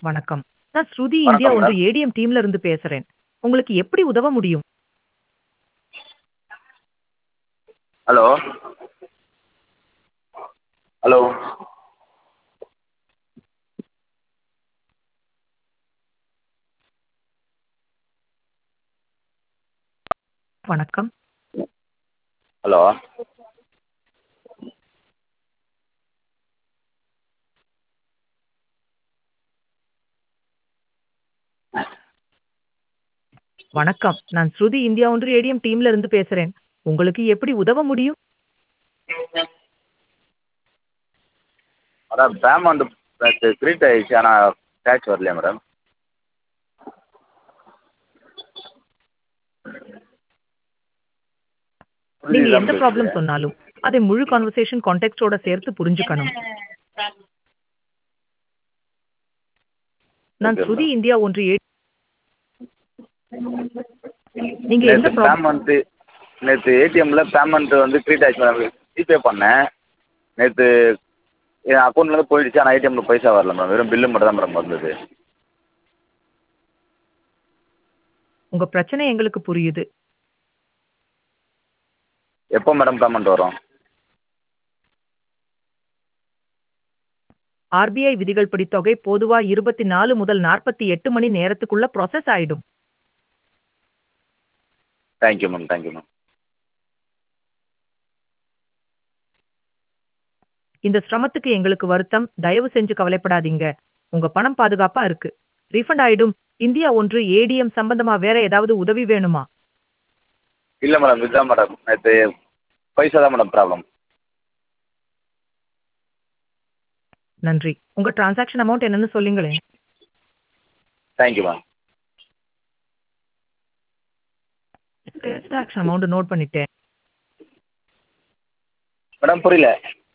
வணக்கம். நான் ஸ்ருதி வணக்கம் இந்தியா ஒன்று மேடம். ஏடிஎம் டீம்ல இருந்து பேசுறேன். உங்களுக்கு எப்படி உதவ முடியும்? ஹலோ ஹலோ வணக்கம். ஹலோ வணக்கம். நான் ஸ்ருதி இந்தியா ஒன்று ஏடிஎம் டீம்ல இருந்து பேசுறேன். உங்களுக்கு எப்படி உதவ முடியும்? மேடம் பேமெண்ட் நேற்று கிரெடிட் ஆயிடுச்சு ஆனால் கேஷ் வரலையா மேடம் நீங்க புரியுதா எந்த பேசுறது? ப்ராப்ளம் சொன்னாலும், அதை முழு கான்வர்சேஷன் கான்டெக்ஸ்டோட சேர்த்து புரிஞ்சுக்கணும். நான் Okay, ஸ்ருதி madam. இந்தியா ஒன்று ஏ நீங்க எந்த நேற்று ப்ராப்ளம் பேமெண்ட்டு நேற்று ஏடிஎம்ல பேமெண்ட் வந்து கிரெடிட் ஆயிடுச்சு மேடம் ஜிபே பண்ணேன் நேற்று என் அக்கௌண்ட்லேருந்து போயிடுச்சு ஆனால் ஏடிஎம்ல பைசா வரல மேடம் வெறும் பில்லு மட்டும் தான் மேடம் வந்தது உங்க பிரச்சனை எங்களுக்கு புரியுது. எப்போ மேடம் பேமெண்ட் வரும் ஆர்பிஐ விதிகள் படி தொகை பொதுவா 24 முதல் 48 மணி நேரத்துக்குள்ள ப்ராசஸ் ஆயிடும். தேங்க்யூ மேம் தேங்க்யூ மேம் இந்த சிரமத்துக்கு எங்களுக்கு வருத்தம். தயவு செஞ்சு கவலைப்படாதீங்க. உங்க பணம் பாதுகாப்பா இருக்கு. ரீஃபண்ட் ஆயிடும். இந்தியா ஒன்று ஏடிஎம் சம்பந்தமா வேற ஏதாவது உதவி வேணுமா? இல்லை மேடம் இதுதான் மேடம் நேற்று பைசா தான் மேடம் ப்ராப்ளம் நன்றி. உங்க டிரான்சாக்ஷன் அமௌண்ட் என்னன்னு சொல்லுங்களேன். Thank you ma'am transaction amount note பண்ணிட்டேன். மேடம் புரியல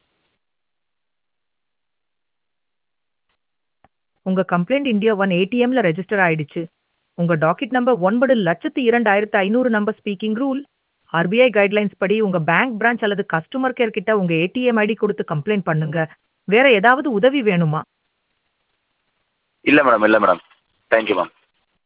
உங்க கம்ப்ளைண்ட் இந்தியா ஒன் ஏடிஎம்ல ரெஜிஸ்டர் ஆயிடுச்சு. உங்க டாக்கெட் நம்பர் ஒன்பது லட்சத்து இரண்டாயிரத்து ஐநூறு number speaking rule. RBI guidelines படி உங்க பேங்க் பிரான்ச் அல்லது கஸ்டமர் கேர் கிட்ட உங்க ஏடிஎம் ஐடி கொடுத்து கம்ப்ளைண்ட் பண்ணுங்க. வேற ஏதாவது உதவி வேணுமா? இல்லை மேடம் இல்லை மேடம் தேங்க்யூ மேம்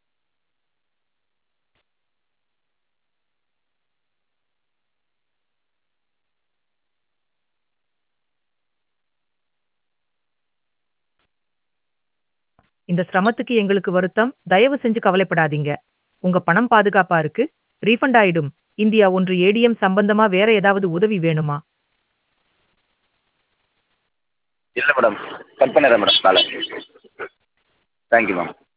இந்த சிரமத்துக்கு எங்களுக்கு வருத்தம். தயவு செஞ்சு கவலைப்படாதீங்க. உங்க பணம் பாதுகாப்பா இருக்கு. ரீஃபண்ட் ஆயிடும். இந்தியா ஒன்று ஏடிஎம் சம்பந்தமா வேற ஏதாவது உதவி வேணுமா? இல்லை மேடம் கட் பண்ணிடுறேன் மேடம் காலை தேங்க்யூ மேம்